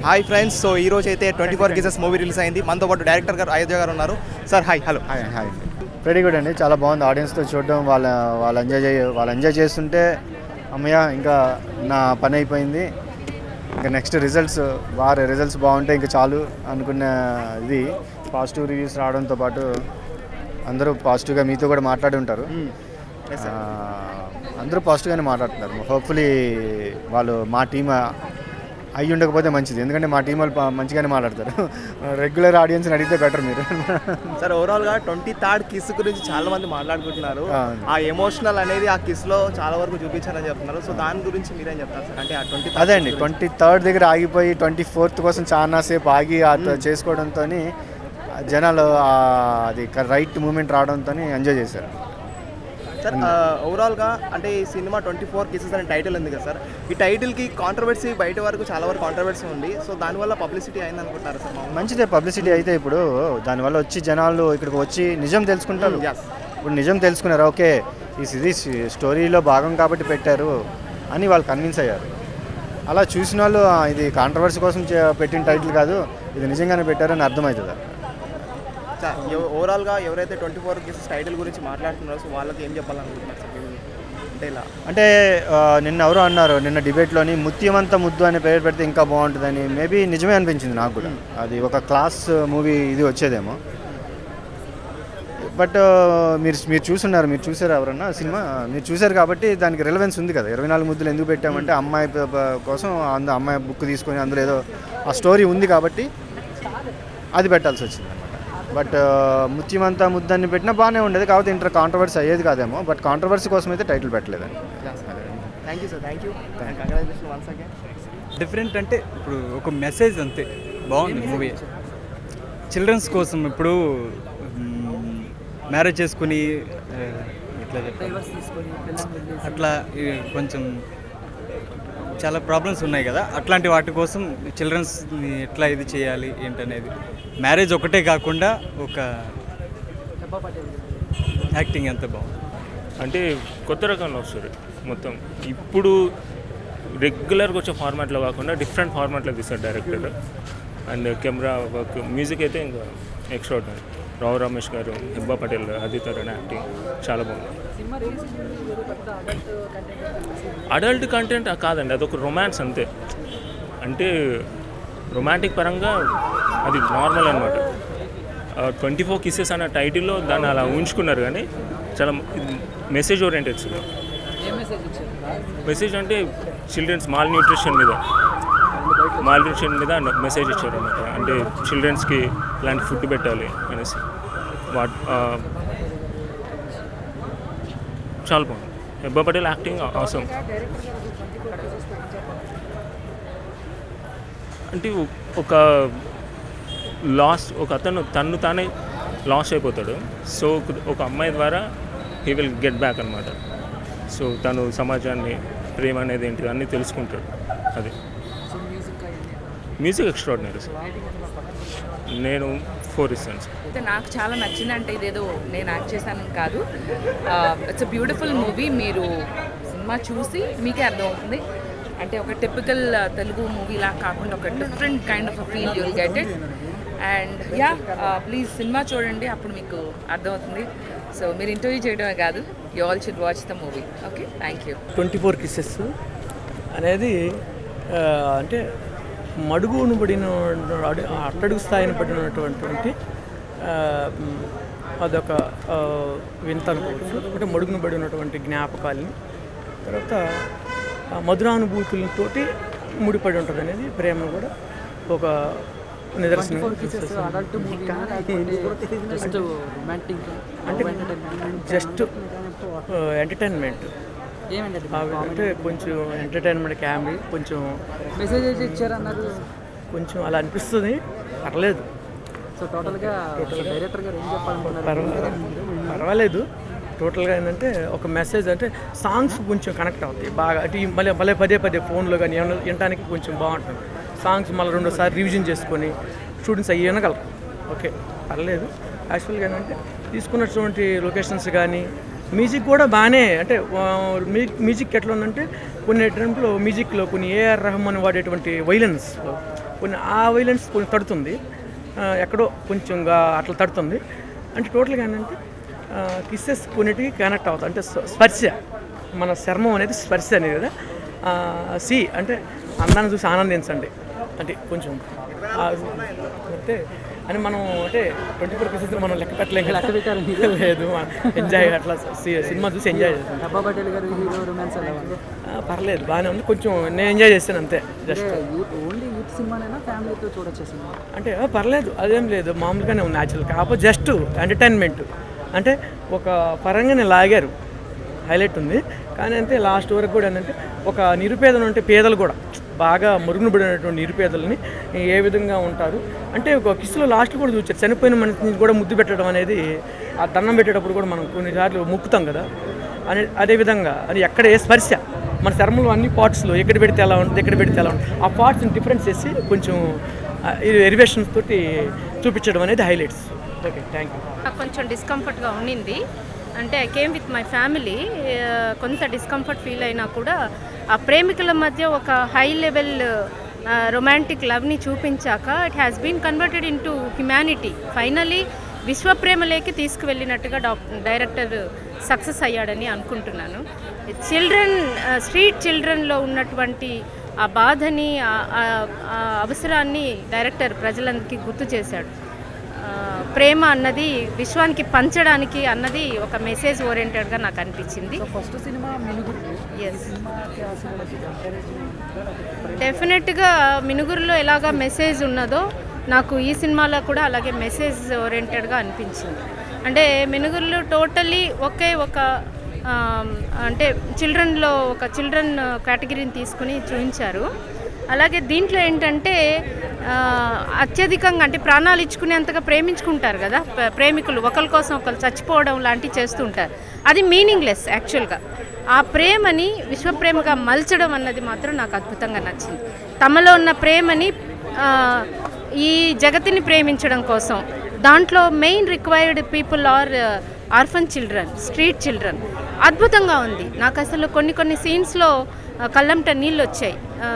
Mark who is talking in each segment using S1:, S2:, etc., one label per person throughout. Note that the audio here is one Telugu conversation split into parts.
S1: హాయ్ ఫ్రెండ్స్ సో ఈ రోజు అయితే twenty four kisses movie release అయింది మనతో పాటు డైరెక్టర్ గారు అయోధ్య గారు ఉన్నారు sir hi hello
S2: hi hi very good అండి చాలా బాగుంది ఆడియన్స్తో చూడడం వాళ్ళ వాళ్ళు ఎంజాయ్ చేయ వాళ్ళు ఎంజాయ్ చేస్తుంటే అమ్మయ్య ఇంకా నా పని అయిపోయింది ఇంకా నెక్స్ట్ రిజల్ట్స్ వారి రిజల్ట్స్ బాగుంటే ఇంకా చాలు అనుకున్న ఇది పాజిటివ్ రివ్యూస్ రావడంతో పాటు అందరూ పాజిటివ్గా మీతో కూడా మాట్లాడి ఉంటారు ఆ, అందరూ పాజిటివ్గానే మాట్లాడుతున్నారు హోప్ఫుల్లీ వాళ్ళు మా టీం అయ్యి ఉండకపోతే మంచిది ఎందుకంటే మా టీం వాళ్ళు పా- మంచిగానే మాట్లాడతారు రెగ్యులర్ ఆడియన్స్ని అడిగితే బెటర్ మీరు
S1: సార్ ఓవరాల్ గా ట్వంటీ థర్డ్ కిస్ గురించి చాలా మంది మాట్లాడుకుంటున్నారు
S2: అవును.
S1: ఆ ఎమోషనల్ అనేది ఆ కిస్ లో చాలా వరకు చూపించారని చెప్తున్నారు సో దాని గురించి మీరేం చెప్తారు సార్ అంటే ఆ ట్వంటీ
S2: అదే అండి ట్వంటీ థర్డ్ దగ్గర ఆగిపోయి ట్వంటీ ఫోర్త్ కోసం చాలా సేపు ఆగి ఆ త- చేసుకోవడంతో జనాలు ఆ అది రైట్ మూమెంట్ రావడంతో ఎంజాయ్ చేశారు
S1: సార్ ఓవరాల్ గా అంటే ఈ సినిమా ట్వంటీ ఫోర్ కిసెస్ అనే టైటిల్ ఉంది కదా సార్ ఈ టైటిల్ కి కాంట్రవర్సీ బయట వరకు చాలా వరకు కాంట్రవర్సీ ఉంది సో దానివల్ల పబ్లిసిటీ అయింది అనుకుంటారు సార్ మామూలుగా?
S2: మంచిదే పబ్లిసిటీ అయితే ఇప్పుడు దానివల్ల వచ్చి జనాలు ఇక్కడికి వచ్చి నిజం తెలుసుకుంటారు
S1: Yes.
S2: ఇప్పుడు నిజం తెలుసుకున్నారు ఓకే ఈ ఇది స్టోరీలో భాగం కాబట్టి పెట్టారు అని వాళ్ళు కన్విన్స్ అయ్యారు అలా చూసిన వాళ్ళు "ఆ, ఇది కాంట్రవర్సీ కోసం చే- పెట్టిన టైటిల్ కాదు ఇది నిజంగానే పెట్టారని అర్థమవుతుంది
S1: సార్ ఎవ- ఓవరాల్ గా ఎవరైతే ట్వంటీ ఫోర్ కిసెస్ టైటిల్ గురించి మాట్లాడుతున్నారో సో వాళ్ళకి ఏం చెప్పాలనుకుంటున్నారు సార్ మీరు? అంటే ఇలా
S2: అంటే ఆ, నిన్న ఎవరో అన్నారు నిన్న డిబేట్లోని ముత్యమంత ముద్దు అనే పేరు పెడితే ఇంకా బాగుంటుందని మేబీ నిజమే అనిపించింది నాకు కూడా అది ఒక క్లాస్ మూవీ ఇది వచ్చేదేమో బట్ మీరు మీరు చూసున్నారు మీరు చూసారు ఎవరన్నా సినిమా మీరు చూసారు కాబట్టి దానికి రిలవెన్స్ ఉంది కదా ఇరవై నాలుగు ముద్దులు ఎందుకు పెట్టామంటే అమ్మాయి ప- ప- కోసం అంద అమ్మాయి బుక్ తీసుకొని అందులో ఏదో ఆ స్టోరీ ఉంది కాబట్టి అది పెట్టాల్సి వచ్చింది అనమాట బట్ ముత్యమంతా ముద్దని పెట్టినా బాగానే ఉండేది కాకపోతే ఇంటర్ కాంట్రవర్సీ అయ్యేది కాదేమో బట్ కాంట్రవర్సీ కోసం అయితే టైటిల్ పెట్టలేదండి
S1: thank you sir thank you congratulation once again
S3: different అంటే ఇప్పుడు ఒక మెసేజ్ అంతే బాగుంది మూవీ చిల్డ్రన్స్ కోసం ఇప్పుడు మ్యారేజ్ చేసుకుని ఆ, ఎట్లా చెప్పాలి అట్లా ఈ కొంచెం చాలా ప్రాబ్లమ్స్ ఉన్నాయి కదా అట్లాంటి వాటి కోసం చిల్డ్రన్స్ని ఎట్లా ఇది చేయాలి ఏంటనేది మ్యారేజ్ ఒకటే కాకుండా ఒక యాక్టింగ్ ఎంత బాగుంది
S4: అంటే కొత్త రకంలో వస్తుంది మొత్తం ఇప్పుడు రెగ్యులర్గా వచ్చే ఫార్మాట్లో కాకుండా డిఫరెంట్ ఫార్మాట్లో తీస్తారు director and camera work music అయితే ఇంకా ఎక్స్ట్రా రావు రమేష్ గారు హిబ్బా పటేల్ ఆదిత్య అని యాక్టింగ్ చాలా బాగుంది అడల్ట్ కంటెంట్ కాదండి అదొక రొమాన్స్ అంతే అంటే రొమాంటిక్ పరంగా అది నార్మల్ అనమాట ట్వంటీ ఫోర్ కిసెస్ అన్న టైటిల్లో దాన్ని అలా ఉంచుకున్నారు కానీ చాలా మెసేజ్ ఓరియంటెడ్ సినిమా మెసేజ్ అంటే చిల్డ్రన్స్ మాల్ న్యూట్రిషన్ మీద మాల్ న్యూట్రిషన్ మీద మెసేజ్ ఇచ్చారు అనమాట అంటే చిల్డ్రన్స్కి ఇలాంటి ఫుడ్ పెట్టాలి అనేసి వాట్ ఆ, చాలా బాగుంది హెబ్బా పటేల్ యాక్టింగ్ అవసరం అంటే ఒక లాస్ ఒక అతను తన్ను తానే లాస్ అయిపోతాడు సో ఒక అమ్మాయి ద్వారా హీ విల్ గెట్ బ్యాక్ అనమాట సో తను సమాజాన్ని ప్రేమ అనేది ఏంటి అన్నీ తెలుసుకుంటాడు అది మ్యూజిక్ ఎక్స్ట్రాడినరీ నేను ఫోర్ ఇస్తాను సార్
S5: అయితే నాకు చాలా నచ్చిందంటే ఇదేదో నేను యాక్ట్ చేశానని కాదు ఇట్స్ అ బ్యూటిఫుల్ మూవీ మీరు సినిమా చూసి మీకే అర్థమవుతుంది అంటే ఒక టిపికల్ తెలుగు మూవీలా కాకుండా ఒక different kind of feel you'll get it and ya please సినిమా చూడండి అప్పుడు మీకు అర్థమవుతుంది సో మీరు ఇంటర్వ్యూ చేయడమే కాదు you all should watch the movie okay thank you
S6: twenty four kisses అనేది ఆ, అంటే మడుగును పడిన అడు- అట్టడుగు స్థాయిని పడినటువంటి ఆ, మ్, అదొక ఆ, వింత అనుకోవచ్చు అంటే మడుగును పడి ఉన్నటువంటి జ్ఞాపకాలని తర్వాత ఆ మధురానుభూతులతోటి ముడిపడి ఉంటుంది అనేది ప్రేమ కూడా ఒక నిదర్శనం అంటే జస్ట్ ఎంటర్టైన్మెంట్ అంటే కొంచెం ఎంటర్టైన్మెంట్ క్యామెరీ కొంచెం
S7: మెసేజ్ ఇచ్చారన్నారు
S6: కొంచెం అలా అనిపిస్తుంది పర్లేదు
S7: సో టోటల్గా డైరెక్టర్ గారు ఏం చెప్పాలనుకున్నారు
S6: పర్వ- పర్వాలేదు టోటల్గా ఏంటంటే ఒక మెసేజ్ అంటే సాంగ్స్ కొంచెం కనెక్ట్ అవుతాయి బాగా అంటే ఈ మళ్ళీ మళ్ళీ పదే పదే ఫోన్లో కానీ ఏమన్నా వినడానికి కొంచెం బాగుంటుంది సాంగ్స్ మళ్ళీ రెండోసారి రివిజన్ చేసుకొని స్టూడెంట్స్ అవి వినగలరు ఓకే పర్లేదు యాక్చువల్గా ఏంటంటే తీసుకున్నటువంటి లొకేషన్స్ కానీ మ్యూజిక్ కూడా బాగానే అంటే ఆ, మ్యూ- మ్యూజిక్ ఎట్లా ఉందంటే కొన్ని టైంలో మ్యూజిక్లో కొన్ని ఏఆర్ రెహమాన్ వాడేటువంటి వైలెన్స్ కొన్ని ఆ వైలెన్స్ కొంచెం తడుతుంది ఆ, ఎక్కడో కొంచెంగా అట్లా తడుతుంది అంటే టోటల్గా ఏంటంటే కిస్సెస్ కొన్నిటికి కనెక్ట్ అవుతాయి అంటే స్వ- స్పర్శ మన చర్మం అనేది స్పర్శ అనేది కదా సి అంటే అందాన్ని చూసి ఆనందించండి అంటే కొంచెం ఆ, అంటే అని మనం అంటే ట్వంటీ ఫోర్ కిసెస్ మనం లెక్క పెట్టలేం కదా లేదు ఎంజాయ్ అట్లా సి- సినిమా చూసి ఎంజాయ్ చేస్తాం
S7: డబ్బా పటేల్ గారు హీరో రొమాన్స్ ఎలా ఉంది
S6: ఆ, పర్లేదు బాగానే ఉంది కొంచెం నేను ఎంజాయ్ చేస్తాను అంతే జస్ట్
S7: అంటే యూత్ ఓన్లీ యూత్ సినిమానైనా ఫ్యామిలీతో చూడొచ్చే సినిమా
S6: అంటే ఆ, పర్లేదు అదేం లేదు మామూలుగానే ఉంది న్యాచురల్ కాకపోతే జస్ట్ ఎంటర్టైన్మెంట్ అంటే ఒక పరంగానే లాగారు హైలైట్ ఉంది కానీ అంటే లాస్ట్ వరకు కూడా ఏంటంటే ఒక నిరుపేదలు ఉంటే పేదలు కూడా బాగా మరుగునబడినటువంటి నిరుపేదలని ఏ విధంగా ఉంటారు అంటే ఒక కిస్సులో లాస్ట్ కూడా చూచారు చనిపోయిన మనిషిని కూడా ముద్దు పెట్టడం అనేది ఆ దండం పెట్టేటప్పుడు కూడా మనం కొన్నిసార్లు ముక్కుతాం కదా అనే అదేవిధంగా అది ఎక్కడ ఏ స్పర్శ మన చర్మంలో అన్ని పార్ట్స్లో ఎక్కడ పెడితే ఎలా ఉంటుంది ఎక్కడ పెడితే ఎలా ఉంటుంది ఆ పార్ట్స్ని డిఫరెన్స్ చేసి కొంచెం ఆ, ఇది ఎరివేషన్స్ తోటి చూపించడం అనేది హైలైట్స్ ఓకే థ్యాంక్ యూ
S8: నాకు కొంచెం డిస్కంఫర్ట్గా ఉండింది అంటే I came with my family కొంత డిస్కంఫర్ట్ ఫీల్ అయినా కూడా ఆ ప్రేమికుల మధ్య ఒక హై లెవెల్ రొమాంటిక్ లవ్ని చూపించాక it has been converted into humanity finally విశ్వప్రేమలేకి తీసుకువెళ్ళినట్టుగా డాక్ డైరెక్టర్ సక్సెస్ అయ్యాడని అనుకుంటున్నాను చిల్డ్రన్ స్ట్రీట్ చిల్డ్రన్లో ఉన్నటువంటి ఆ బాధని ఆ- ఆ- ఆ అవసరాన్ని డైరెక్టర్ ప్రజలందరికీ గుర్తు చేశాడు ఆ, ప్రేమ అన్నది విశ్వానికి పంచడానికి అన్నది ఒక మెసేజ్ ఓరియంటెడ్గా నాకు అనిపించింది
S7: ఫస్ట్ సినిమా మినుగురు
S8: ఎస్
S7: సినిమాకి ఆ సినిమాకి కంపారిజన్
S8: డెఫినెట్గా మినుగురులో ఎలాగా మెసేజ్ ఉన్నదో నాకు ఈ సినిమాలో కూడా అలాగే మెసేజ్ ఓరియంటెడ్గా అనిపించింది అంటే మినుగురులో టోటలీ ఒకే ఒక ఆమ్, అంటే చిల్డ్రన్లో ఒక చిల్డ్రన్ కేటగిరీని తీసుకుని చూపించారు అలాగే దీంట్లో ఏంటంటే ఆ, అత్యధికంగా అంటే ప్రాణాలు ఇచ్చుకునేంతగా ప్రేమించుకుంటారు కదా ప్ర- ప్రేమికులు ఒకరి కోసం ఒకరు చచ్చిపోవడం లాంటివి చేస్తుంటారు అది మీనింగ్లెస్ యాక్చువల్గా ఆ ప్రేమని విశ్వప్రేమగా మలచడం అన్నది మాత్రం నాకు అద్భుతంగా నచ్చింది తమలో ఉన్న ప్రేమని ఆ, ఈ జగతిని ప్రేమించడం కోసం దాంట్లో main required people are orphan children street children అద్భుతంగా ఉంది నాకు అసలు కొన్ని కొన్ని సీన్స్లో కళ్ళంట నీళ్ళు వచ్చాయి ఆ,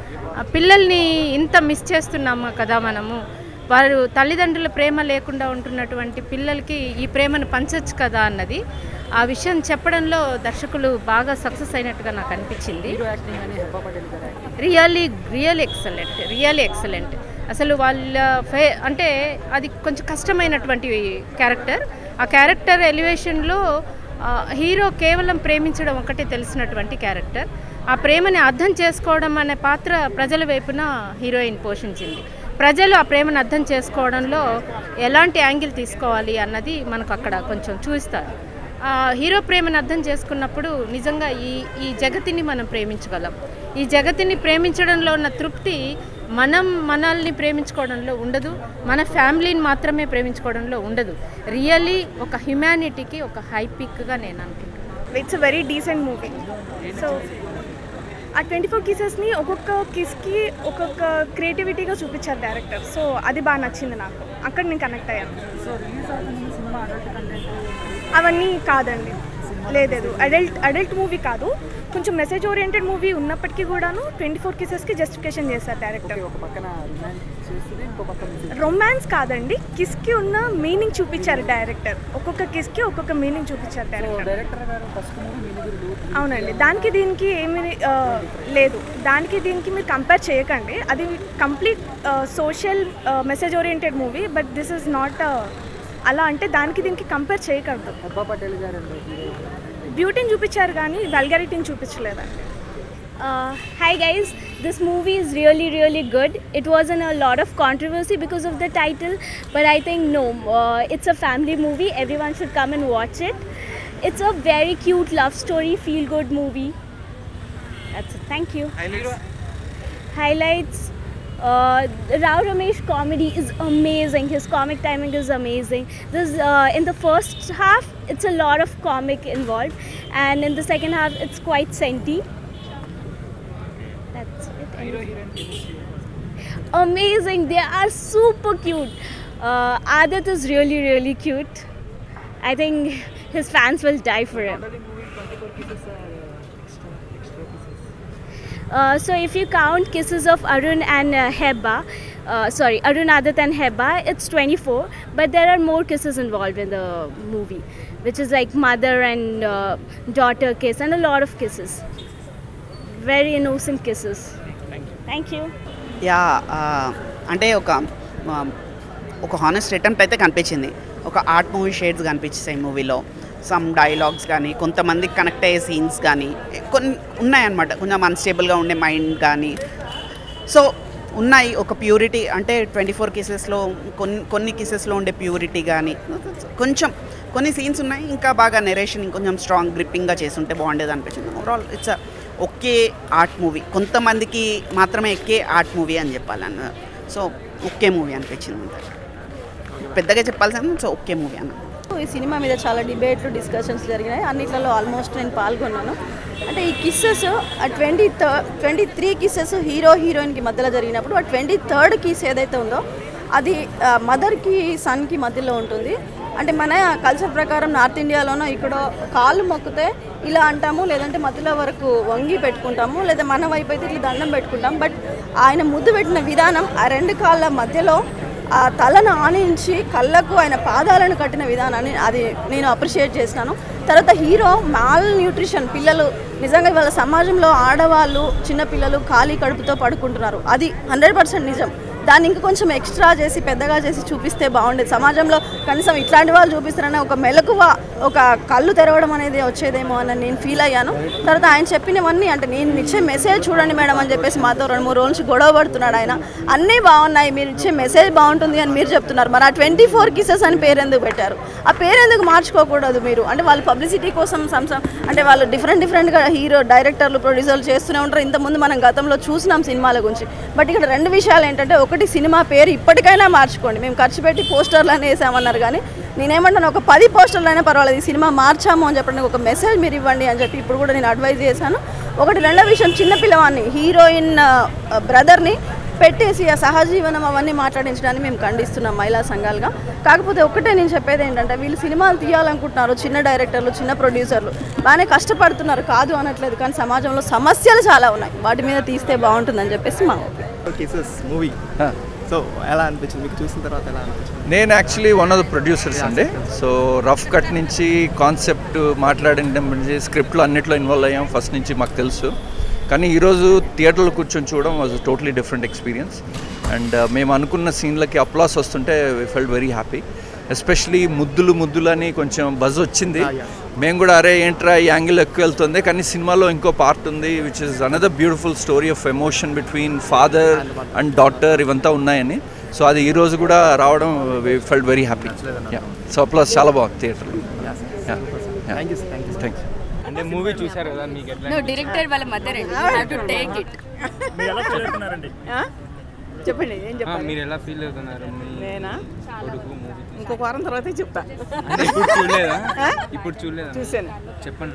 S8: ఆ పిల్లల్ని ఇంత మిస్ చేస్తున్నాము కదా మనము వారు తల్లిదండ్రుల ప్రేమ లేకుండా ఉంటున్నటువంటి పిల్లలకి ఈ ప్రేమను పంచొచ్చు కదా అన్నది ఆ విషయం చెప్పడంలో దర్శకులు బాగా సక్సెస్ అయినట్టుగా నాకు అనిపించింది
S7: హీరో యాక్టింగ్ అని డబ్బా పటేల్ గారు acting
S8: really real excellent really excellent అసలు వాళ్ళ ఫే అంటే అది కొంచెం కష్టమైనటువంటి క్యారెక్టర్ ఆ క్యారెక్టర్ ఎలివేషన్లో హీరో కేవలం ప్రేమించడం ఒకటే తెలిసినటువంటి క్యారెక్టర్ ఆ ప్రేమని అర్థం చేసుకోవడం అనే పాత్ర ప్రజల వైపున హీరోయిన్ పోషించింది ప్రజలు ఆ ప్రేమను అర్థం చేసుకోవడంలో ఎలాంటి యాంగిల్ తీసుకోవాలి అన్నది మనకు అక్కడ కొంచెం చూస్తారు ఆ హీరో ప్రేమను అర్థం చేసుకున్నప్పుడు నిజంగా ఈ ఈ జగతిని మనం ప్రేమించగలం ఈ జగతిని ప్రేమించడంలో ఉన్న తృప్తి మనం మనల్ని ప్రేమించుకోవడంలో ఉండదు మన ఫ్యామిలీని మాత్రమే ప్రేమించుకోవడంలో ఉండదు రియల్లీ ఒక హ్యుమానిటీకి ఒక హై పిక్గా నేను అనుకుంటున్నాను
S9: it's a very decent movie so uh twenty four కిసెస్ని ఒక్కొక్క కిస్కి ఒక్కొక్క క్రియేటివిటీగా చూపించారు డైరెక్టర్ సో అది బాగా నచ్చింది నాకు అక్కడ నేను కనెక్ట్ అయ్యాను
S7: సో రిలీజ్ అవుతుంది సినిమా అడల్ట్ కంటెంట్
S9: అవన్నీ కాదండి లేదు అడల్ట్ అడల్ట్ మూవీ కాదు కొంచెం మెసేజ్ ఓరియంటెడ్ మూవీ ఉన్నప్పటికీ కూడాను ట్వంటీ ఫోర్ కిసెస్కి జస్టిఫికేషన్ చేశారు డైరెక్టర్
S7: ఒక పక్కన రిమాండ్ చేస్తుంది ఇంకో పక్కన
S9: రొమాన్స్ కాదండి కిస్కి ఉన్న మీనింగ్ చూపించారు డైరెక్టర్ ఒక్కొక్క కిస్కి ఒక్కొక్క మీనింగ్ చూపించారు డైరెక్టర్
S7: డైరెక్టర్ గారు ఫస్ట్ మూవీ మినుగురు
S9: అవునండి దానికి దీనికి ఏమి ఆ, లేదు దానికి దీనికి మీరు కంపేర్ చేయకండి అది complete social message oriented movie but this is not అలా అంటే దానికి దీనికి కంపేర్ చేయకూడదు
S7: డబ్బా పటేల్ గారు హీరో
S9: బ్యూటీని చూపించారు కానీ వల్గారిటీని చూపించలేదండి
S10: Uh, hi guys, this movie is really really good. It was in a lot of controversy because of the title, but I think no, uh, it's a family movie. Everyone should come and watch it. It's a very cute love story, feel good movie. That's it. Thank you. Highlights. Uh, Rao Ramesh comedy is amazing. His comic timing is amazing. This uh, in the first half, it's a lot of comic involved, and in the second half, it's quite senti. That's it. Amazing. They are super cute. Uh, Adat is really, really cute. I think his fans will die for him. Uh, so if you count kisses of Arun and uh, Heba, uh, sorry, Arun Adat and Heba, it's 24. But there are more kisses involved in the movie, which is like mother and uh, daughter kiss, and a lot of kisses. Very innocent kisses. Thank you.
S11: Ya ఆ, అంటే ఒక ఆ, ఒక హానెస్ట్ అటెంప్ట్ అయితే కనిపించింది ఒక ఆర్ట్ మూవీ షేడ్స్ కనిపించాయి మూవీలో సమ్ డైలాగ్స్ కానీ కొంతమందికి కనెక్ట్ అయ్యే సీన్స్ కానీ కొన్ని ఉన్నాయన్నమాట కొంచెం అన్స్టేబుల్గా ఉండే మైండ్ కానీ సో ఉన్నాయి ఒక ప్యూరిటీ అంటే ట్వంటీ ఫోర్ కేసెస్లో కొన్ని కొన్ని కేసెస్లో ఉండే ప్యూరిటీ కానీ కొంచెం కొన్ని సీన్స్ ఉన్నాయి ఇంకా బాగా నెరేషన్ ఇంకొంచెం స్ట్రాంగ్ గ్రిప్పింగ్గా చేస్తుంటే బాగుండేది అనిపించింది ఓవరాల్ ఇట్స్ ఒకే ఆర్ట్ మూవీ కొంతమందికి మాత్రమే ఎక్కే ఆర్ట్ మూవీ అని చెప్పాలన్న సో ఒకే మూవీ అనిపించింది అంతే పెద్దగా చెప్పాల్సిన సో ఒకే మూవీ అన్న
S12: ఈ సినిమా మీద చాలా డిబేట్లు డిస్కషన్స్ జరిగినాయి అన్నిట్లలో ఆల్మోస్ట్ నేను పాల్గొన్నాను అంటే ఈ కిస్సెస్ ఆ twenty third twenty three kisses hero హీరోయిన్కి మధ్యలో జరిగినప్పుడు ఆ ట్వంటీ థర్డ్ కిస్ ఏదైతే ఉందో అది మదర్కి సన్కి మధ్యలో ఉంటుంది అంటే మన కల్చర్ ప్రకారం నార్త్ ఇండియాలోనో ఇక్కడ కాళ్ళు మొక్కితే ఇలా అంటాము లేదంటే మధ్యలో వరకు వంగి పెట్టుకుంటాము లేదా మన వైపు అయితే ఇట్లా దండం పెట్టుకుంటాం బట్ ఆయన ముద్దు పెట్టిన విధానం ఆ రెండు కాళ్ళ మధ్యలో ఆ తలను ఆనించి కళ్ళకు ఆయన పాదాలను కట్టిన విధానాన్ని అది నేను అప్రిషియేట్ చేసినాను తర్వాత హీరో మాల్ న్యూట్రిషన్ పిల్లలు నిజంగా ఇవాళ సమాజంలో ఆడవాళ్ళు చిన్నపిల్లలు ఖాళీ కడుపుతో పడుకుంటున్నారు అది హండ్రెడ్ పర్సెంట్ నిజం దాన్ని ఇంకా కొంచెం ఎక్స్ట్రా చేసి పెద్దగా చేసి చూపిస్తే బాగుండేది సమాజంలో కనీసం ఇట్లాంటి వాళ్ళు చూపిస్తారన్న ఒక మెలకువ ఒక కళ్ళు తెరవడం అనేది వచ్చేదేమో అని నేను ఫీల్ అయ్యాను తర్వాత ఆయన చెప్పినవన్నీ అంటే నేను ఇచ్చే మెసేజ్ చూడండి మేడం అని చెప్పేసి మాతో రెండు మూడు రోజుల నుంచి గొడవ పడుతున్నాడు ఆయన అన్నీ బాగున్నాయి మీరు ఇచ్చే మెసేజ్ బాగుంటుంది అని మీరు చెప్తున్నారు మరి ఆ ట్వంటీ ఫోర్ కిసెస్ అని పేరు ఎందుకు పెట్టారు ఆ పేరు ఎందుకు మార్చుకోకూడదు మీరు అంటే వాళ్ళు పబ్లిసిటీ కోసం సంసం అంటే వాళ్ళు డిఫరెంట్ డిఫరెంట్గా హీరో డైరెక్టర్లు ప్రొడ్యూసర్లు చేస్తూనే ఉంటారు ఇంతకుముందు మనం గతంలో చూసినాం సినిమాల గురించి బట్ ఇక్కడ రెండు విషయాలు ఏంటంటే ఒకటి సినిమా పేరు ఇప్పటికైనా మార్చుకోండి మేము ఖర్చు పెట్టి పోస్టర్లు అని వేసామన్నారు కానీ నేనేమంటాను ఒక పది పోస్టర్లు అయినా పర్వాలేదు ఈ సినిమా మార్చాము అని చెప్పడానికి ఒక మెసేజ్ మీరు ఇవ్వండి అని చెప్పి ఇప్పుడు కూడా నేను అడ్వైజ్ చేశాను ఒకటి రెండో విషయం చిన్న పిల్లవాడిని హీరోయిన్ బ్రదర్ని పెట్టేసి ఆ సహజీవనం అవన్నీ మాట్లాడించడానికి మేము ఖండిస్తున్నాం మహిళా సంఘాలుగా కాకపోతే ఒకటే నేను చెప్పేది ఏంటంటే వీళ్ళు సినిమాలు తీయాలనుకుంటున్నారు చిన్న డైరెక్టర్లు చిన్న ప్రొడ్యూసర్లు బాగానే కష్టపడుతున్నారు కాదు అనట్లేదు కానీ సమాజంలో సమస్యలు చాలా ఉన్నాయి వాటి మీద తీస్తే బాగుంటుందని చెప్పేసి మా
S1: కేసెస్ మూవీ సో ఎలా అనిపించింది మీకు చూసిన తర్వాత ఎలా అనిపించింది
S13: నేను actually one of the producers అండి సో రఫ్ కట్ నుంచి కాన్సెప్ట్ మాట్లాడడం నుంచి స్క్రిప్ట్లో అన్నిట్లో ఇన్వాల్వ్ అయ్యాం ఫస్ట్ నుంచి మాకు తెలుసు కానీ ఈరోజు థియేటర్లో కూర్చొని చూడడం was totally different experience and మేము అనుకున్న సీన్లకి అప్లాస్ వస్తుంటే ఫెల్ట్ వెరీ హ్యాపీ ఎస్పెషలీ ముద్దులు ముద్దులు అని కొంచెం బజ్ వచ్చింది మేము కూడా అరే ఏంట్రా ఈ యాంగిల్ ఎక్కువ వెళ్తుంది కానీ సినిమాలో ఇంకో పార్ట్ ఉంది which is another beautiful story of emotion between father and daughter ఇవంతా ఉన్నాయని సో అది ఈ రోజు కూడా రావడం felt very happy so plus చాలా బాగుంది థియేటర్లో
S1: thank you thank you
S13: thank you
S14: అంటే మూవీ చూసారు కదా మీకు ఎట్లా
S15: నువ్వు డైరెక్టర్ వాళ్ళ మదర్ అండి హావ్ టు టేక్ ఇట్
S16: చెప్పండి ఏం
S14: ఆ,
S16: చెప్పాలి
S14: మీరు ఎలా ఫీల్ అవుతున్నారు మీ
S16: నేనా
S14: కొడుకు మూవీ
S16: ఇంకొక వారం తర్వాతే చెప్తా
S14: ఇప్పుడు చూడలేదా
S16: ఆ?
S14: ఇప్పుడు చూడలేదా
S16: చూశాను
S14: చెప్పండి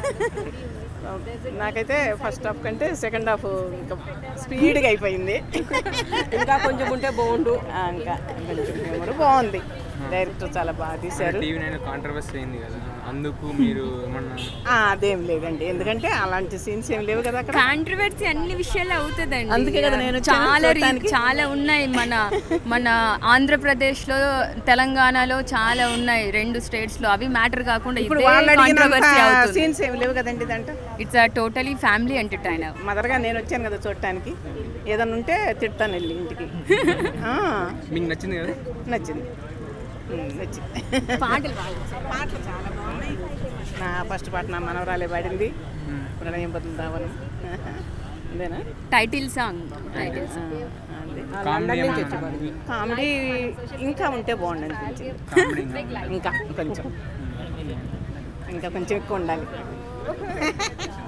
S16: నాకైతే ఫస్ట్ హాఫ్ కంటే సెకండ్ హాఫ్ ఇంకా స్పీడ్గా అయిపోయింది
S17: ఇంకా కొంచెం ఉంటే బాగుండు
S16: ఆ, ఇంకా కొంచెం humor బాగుంది డైరెక్టర్ చాలా బాగా తీశారు
S14: టీవీ నైన్ కాంట్రవర్సీ అయింది కదా అందుకు మీరు ఏమన్నా
S16: ఆ, అదేం లేదండి ఎందుకంటే అలాంటి సీన్స్ ఏం లేవు కదా అక్కడ
S15: కాంట్రవర్సీ అన్ని విషయాల్లో అవుతుందండి
S16: అందుకే కదా నేను వచ్చాను
S15: చాలా రీ-
S16: చూడటానికి.
S15: చాలా ఉన్నాయి మన మన ఆంధ్రప్రదేశ్లో తెలంగాణలో చాలా ఉన్నాయి రెండు స్టేట్స్ లో అవి మ్యాటర్ కాకుండా
S16: ఇప్పుడు
S15: ఇదే
S16: వాళ్ళు
S15: కాంట్రవర్సీ
S16: అడిగిన
S15: అవుతుంది
S16: సీన్స్ ఏం లేవు కదండి దాంట్లో
S15: ఇట్స్ టోటలీ ఫ్యామిలీ ఎంటర్టైనర్
S16: మదర్గా నేను వచ్చాను కదా చూడటానికి ఏదన్నా ఉంటే తిడతాను వెళ్ళి ఇంటికి ఆ,
S14: మీకు నచ్చింది కదా
S16: నచ్చింది ఉమ్, నచ్చింది
S15: పాటలు
S16: పాటలు చాలా బాగున్నాయి నా ఫస్ట్ పాట నా మనవరాలే పాడింది ప్రణయం బదులు దావనం అంతేనా
S15: title song title
S14: comedy
S16: comedy ఇంకా ఉంటే బాగుండు అనిపించింది ఇంకా కొంచెం ఇంకా కొంచెం ఎక్కువ ఉండాలి